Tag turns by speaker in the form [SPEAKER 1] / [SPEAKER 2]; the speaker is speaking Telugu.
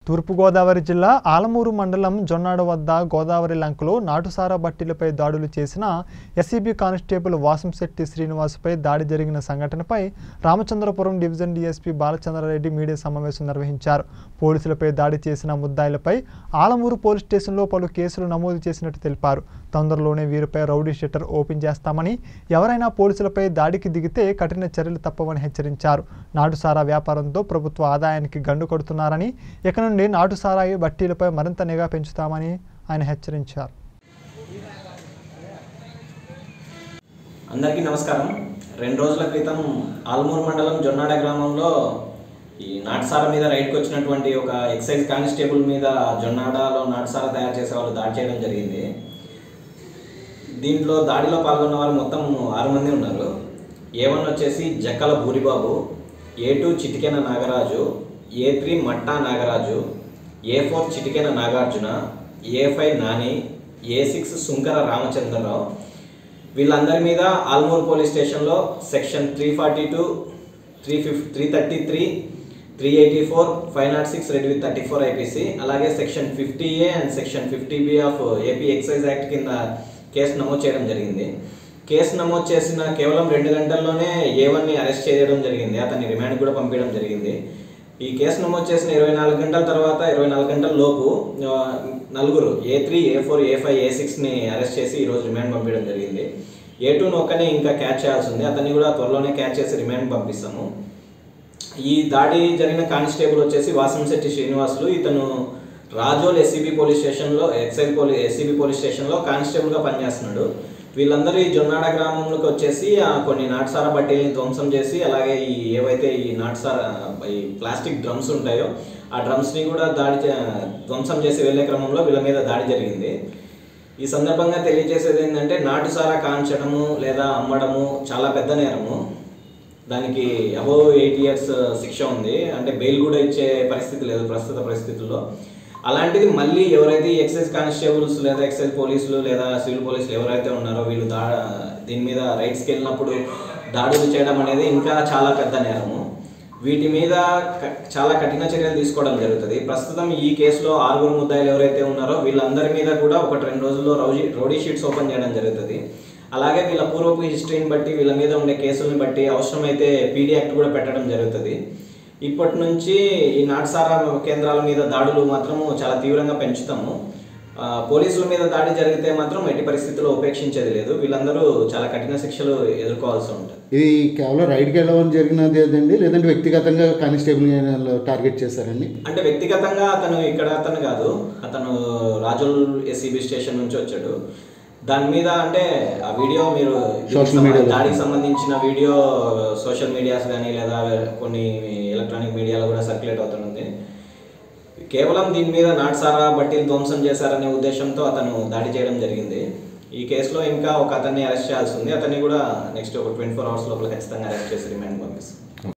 [SPEAKER 1] తూర్పుగోదావరి జిల్లా ఆలమూరు మండలం జొన్నాడ వద్ద గోదావరి లంకలో నాటుసారా బట్టీలపై దాడులు చేసిన ఎస్సీబీ కానిస్టేబుల్ వాసంశెట్టి శ్రీనివాసుపై దాడి జరిగిన సంఘటనపై Ramachandrapuram division DSP Balachandra Reddy media సమావేశం నిర్వహించారు పోలీసులపై దాడి చేసిన ముద్దాయిలపై ఆలమూరు పోలీస్ స్టేషన్లో పలు కేసులు నమోదు చేసినట్టు తెలిపారు తొందరలోనే వీరిపై రౌడీ షెటర్ ఓపెన్ చేస్తామని ఎవరైనా పోలీసులపై దాడికి దిగితే కఠిన చర్యలు తప్పవని హెచ్చరించారు నాటుసారా వ్యాపారంతో ప్రభుత్వ ఆదాయానికి గండు కొడుతున్నారని ఇక నుండి నాటుసారాయి బట్టీలపై మరింత నిఘా పెంచుతామని ఆయన హెచ్చరించారు
[SPEAKER 2] అందరికీ నమస్కారం రెండు రోజుల క్రితం ఆల్మూరు మండలం జొన్నాడ గ్రామంలో ఈ నాటుసార మీద రైడ్కి వచ్చినటువంటి ఒక ఎక్సైజ్ కానిస్టేబుల్ మీద జొన్నాడలో నాటుసార తయారు చేసే వాళ్ళు దాడి చేయడం జరిగింది దీంట్లో దాడిలో పాల్గొన్న వాళ్ళు మొత్తం ఆరు మంది ఉన్నారు ఏ వన్ వచ్చేసి Jakkala భూరిబాబు A two Chitikena Nagaraju A three Matta Nagaraju A four Chitikena Nagarjuna A five Nani A six Sunkara Ramachandrarao వీళ్ళందరి మీద ఆల్మూరు పోలీస్ స్టేషన్లో section three forty two three ఫిఫ్ three thirty three three eighty four five not six read with thirty four IPC అలాగే section fifty A and section fifty B of AP excise act కింద కేసు నమోదు చేయడం జరిగింది కేసు నమోదు చేసిన కేవలం రెండు గంటల్లోనే ఏ వన్ని అరెస్ట్ చేయడం జరిగింది అతన్ని రిమాండ్ కూడా పంపించడం జరిగింది ఈ కేసు నమోదు చేసిన ఇరవై నాలుగు గంటల తర్వాత ఇరవై నాలుగు గంటల లోపు ఆ, నలుగురు A three A four A five A సిక్స్ని అరెస్ట్ చేసి ఈరోజు రిమాండ్ పంపించడం జరిగింది ఏ టూను ఒక్కనే ఇంకా క్యాచ్ చేయాల్సి ఉంది అతన్ని కూడా త్వరలోనే క్యాచ్ చేసి రిమాండ్ పంపిస్తాము ఈ దాడి జరిగిన కానిస్టేబుల్ వచ్చేసి వాసంశెట్టి శ్రీనివాసులు ఇతను రాజోల్ ఎస్సీబీ పోలీస్ స్టేషన్లో ఎక్సైజ్ పోలీస్ ఎస్సీబీ పోలీస్ స్టేషన్లో కానిస్టేబుల్గా పనిచేస్తున్నాడు వీళ్ళందరూ ఈ జొన్నాడ గ్రామంలోకి వచ్చేసి ఆ, కొన్ని నాటుసార బట్టీల్ని ధ్వంసం చేసి అలాగే ఈ ఏవైతే ఈ నాటుసార ఈ ప్లాస్టిక్ డ్రమ్స్ ఉంటాయో ఆ డ్రమ్స్ని కూడా దాడి చే- ధ్వంసం చేసి వెళ్ళే క్రమంలో వీళ్ళ మీద దాడి జరిగింది ఈ సందర్భంగా తెలియజేసేది ఏంటంటే నాటుసారా కాంచడము లేదా అమ్మడము చాలా పెద్ద నేరము దానికి అబోవ్ ఎయిట్ ఇయర్స్ శిక్ష ఉంది అంటే బెయిల్ కూడా ఇచ్చే పరిస్థితి లేదు ప్రస్తుత పరిస్థితుల్లో అలాంటిది మళ్ళీ ఎవరైతే ఈ ఎక్సైజ్ కానిస్టేబుల్స్ లేదా ఎక్సైజ్ పోలీసులు లేదా సివిల్ పోలీసులు ఎవరైతే ఉన్నారో వీళ్ళు దా దీని మీద రైట్స్కి వెళ్ళినప్పుడు దాడులు చేయడం అనేది ఇంకా చాలా పెద్ద నేరము వీటి మీద క- చాలా కఠిన చర్యలు తీసుకోవడం జరుగుతుంది ప్రస్తుతం ఈ కేసులో ఆరుగురు ముద్దాయిలు ఎవరైతే ఉన్నారో వీళ్ళందరి మీద కూడా ఒకటి రెండు రోజుల్లో రౌడీ రౌడీ షీట్స్ ఓపెన్ చేయడం జరుగుతుంది అలాగే వీళ్ళ పూర్వపు హిస్టరీని బట్టి వీళ్ళ మీద ఉండే కేసుల్ని బట్టి అవసరమైతే పీడీ యాక్ట్ కూడా పెట్టడం జరుగుతుంది ఇప్పటి నుంచి ఈ నాటుసారా కేంద్రాల మీద దాడులు మాత్రము చాలా తీవ్రంగా పెంచుతాము ఆ, పోలీసుల మీద దాడి జరిగితే మాత్రం ఎట్టి పరిస్థితుల్లో ఉపేక్షించేది లేదు వీళ్ళందరూ చాలా కఠిన శిక్షలు ఎదుర్కోవాల్సి ఉంటుంది
[SPEAKER 3] ఇది కేవలం రైడ్కి వెళ్ళడం జరిగినది ఏదండి లేదంటే వ్యక్తిగతంగా కానిస్టేబుల్ టార్గెట్ చేశారండి
[SPEAKER 2] అంటే వ్యక్తిగతంగా అతను ఇక్కడ అతను కాదు అతను రాజోల్ ఎస్సీబీ స్టేషన్ నుంచి వచ్చాడు దాని మీద అంటే ఆ వీడియో మీరు దీనికి
[SPEAKER 3] Social
[SPEAKER 2] సంబంధించి-
[SPEAKER 3] media లో.
[SPEAKER 2] దాడికి సంబంధించిన వీడియో సోషల్ మీడియాస్ కానీ లేదా కొన్ని ఎలక్ట్రానిక్ మీడియాలో కూడా సర్క్యులేట్ అవుతుంది కేవలం దీని మీద నాటుసారా బట్టీలు ధ్వంసం చేశారనే ఉద్దేశంతో అతను దాడి చేయడం జరిగింది ఈ కేసులో ఇంకా ఒక అతన్ని అరెస్ట్ చేయాల్సి ఉంది అతన్ని కూడా నెక్స్ట్ ఒక ట్వంటీ ఫోర్ అవర్స్ లోపల ఖచ్చితంగా అరెస్ట్ చేసి రిమాండ్ పంపిస్తాం